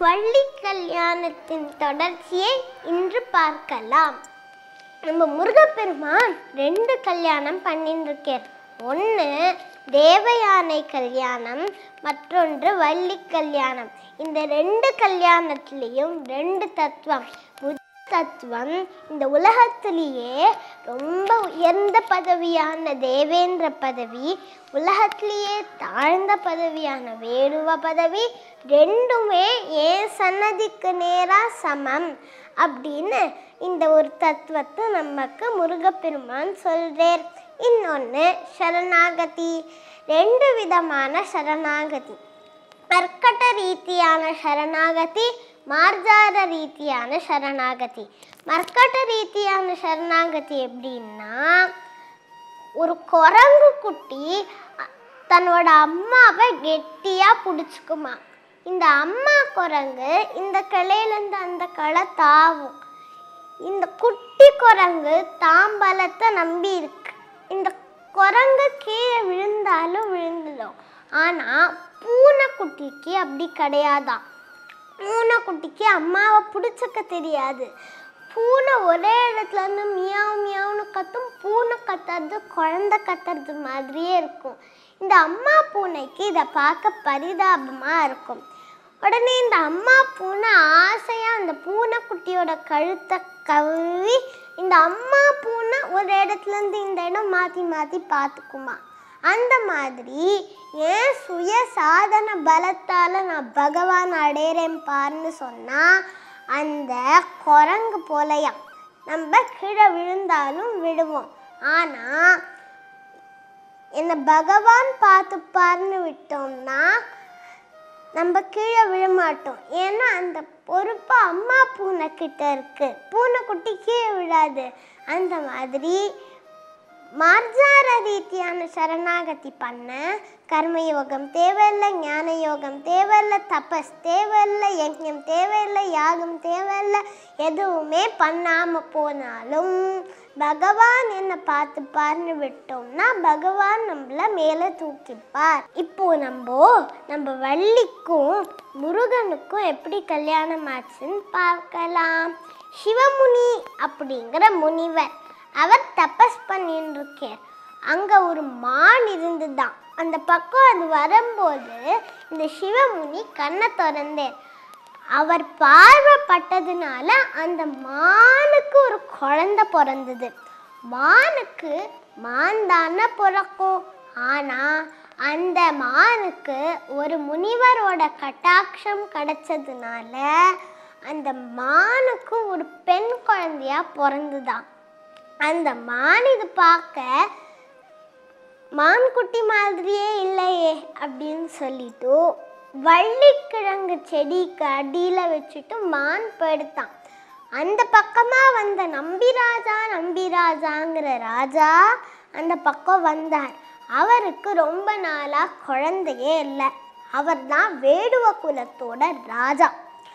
வள்ளி கல்யாணத்தின் தொடர்ச்சியை இன்று பார்க்கலாம் நம்ம முருகப்பெருமான் ரெண்டு கல்யாணம் பண்ணிட்டு இருக்கார் ஒன்று தேவயானை கல்யாணம் மற்றொன்று வள்ளி கல்யாணம் இந்த ரெண்டு கல்யாணத்துலேயும் ரெண்டு தத்துவம் முதல் தத்துவம் இந்த உலகத்திலேயே ரொம்ப உயர்ந்த பதவியான தேவேந்திர பதவி உலகத்திலேயே தாழ்ந்த பதவியான வேடுவ பதவி ரெண்டுமே ஏன் சன்னதிக்கு நேராக சமம் அப்படின்னு இந்த ஒரு தத்துவத்தை நமக்கு முருகப்பெருமான் சொல்றார் இன்னொன்று சரணாகதி ரெண்டு விதமான சரணாகதி கர்க்கட ரீதியான சரணாகதி மார்ஜார ரீதியான சரணாகதி மர்க்கட்ட ரீதியான சரணாகதி எப்படின்னா ஒரு குரங்கு குட்டி அ- தன்னோட அம்மாவை கெட்டியாக பிடிச்சிக்குமா இந்த அம்மா குரங்கு இந்த கிளையிலேருந்து அந்த களை தாவும் இந்த குட்டி குரங்கு தாம்பலத்தை நம்பி இருக்கு இந்த குரங்கு கீழே விழுந்தாலும் விழுந்துடும் ஆனால் பூனைக்குட்டிக்கு அப்படி கிடையாதாம் பூனைக்குட்டிக்கு அம்மாவை பிடிச்சிக்க தெரியாது பூனை ஒரே இடத்துல இருந்து மியாவ் மியாவ்னு கத்தும் பூனை கத்துறது குழந்தை கத்துறது மாதிரியே இருக்கும் இந்த அம்மா பூனைக்கு இதை பார்க்க பரிதாபமாக இருக்கும் உடனே இந்த அம்மா பூனை ஆசையாக அந்த பூனைக்குட்டியோட கழுத்தை கவ்வி இந்த அம்மா பூனை ஒரு இடத்துல இருந்து இந்த இடம் மாற்றி மாற்றி பார்த்துக்குமா அந்த மாதிரி ஏன் சுய சாதன பலத்தால் நான் பகவான் அடையிறேன் பாருன்னு சொன்னால் அந்த குரங்கு போலையா நம்ம கீழே விழுந்தாலும் விடுவோம் ஆனால் என்னை பகவான் பார்த்துப்பாருன்னு விட்டோம்னா நம்ம கீழே விழமாட்டோம் ஏன்னா அந்த பொறுப்பு அம்மா பூனை கிட்ட இருக்கு பூனைக்குட்டி கீழே விழாது அந்த மாதிரி மார்ஜார ரீதியான சரணாகதி பண்ண கர்மயோகம் தேவையில்லை ஞான யோகம் தேவையில்லை தபஸ் தேவையில்லை யஜ்ஞம் தேவையில்லை யாகம் தேவையில்லை எதுவுமே பண்ணாமல் போனாலும் பகவான் என்னை பார்த்துப்பார்னு விட்டோம்னா பகவான் நம்மள மேலே தூக்கிப்பார் இப்போ நம்ம நம்ம வள்ளிக்கும் முருகனுக்கும் எப்படி கல்யாணம் ஆச்சுன்னு பார்க்கலாம் சிவமுனி அப்படிங்கிற முனிவர் அவர் தபஸ் பண்ணிட்டு இருக்கார் அங்கே ஒரு மான் இருந்துதான் அந்த பக்கம் அது வரும்போது இந்த சிவமுனி கண்ணை திறந்தார் அவர் பார்வைப்பட்டதுனால அந்த மானுக்கு ஒரு குழந்தை பிறந்தது மானுக்கு மான் தானே பிறக்கும் ஆனால் அந்த மானுக்கு ஒரு முனிவரோட கட்டாட்சம் கிடைச்சதுனால அந்த மானுக்கு ஒரு பெண் குழந்தையா பிறந்துதான் அந்த மான் இது பார்க்க மான்குட்டி மாதிரியே இல்லையே அப்படின்னு சொல்லிட்டு வள்ளிக்கிழங்கு செடிக்கு அடியில் வச்சுட்டு மான் போயிடுத்தான் அந்த பக்கமாக வந்த நம்பிராஜா நம்பிராஜாங்கிற ராஜா அந்த பக்கம் வந்தார் அவருக்கு ரொம்ப நாளாக குழந்தையே இல்லை அவர் தான் வேடுவ குலத்தோட ராஜா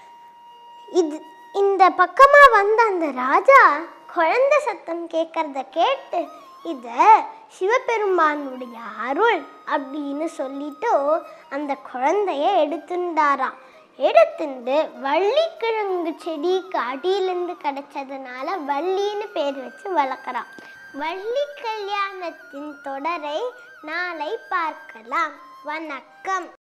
இது இந்த பக்கமா வந்த அந்த ராஜா குழந்தை சத்தம் கேட்கறத கேட்டு இத சிவபெருமானுடைய அருள் அப்படின்னு சொல்லிட்டு அந்த குழந்தைய எடுத்துட்டாராம் எடுத்துண்டு வள்ளிக்கிழங்கு செடிக்கு அடியிலேருந்து கிடைச்சதுனால வள்ளின்னு பேர் வச்சு வளர்க்குறான் வள்ளி கல்யாணத்தின் தொடரை நாளை பார்க்கலாம் வணக்கம்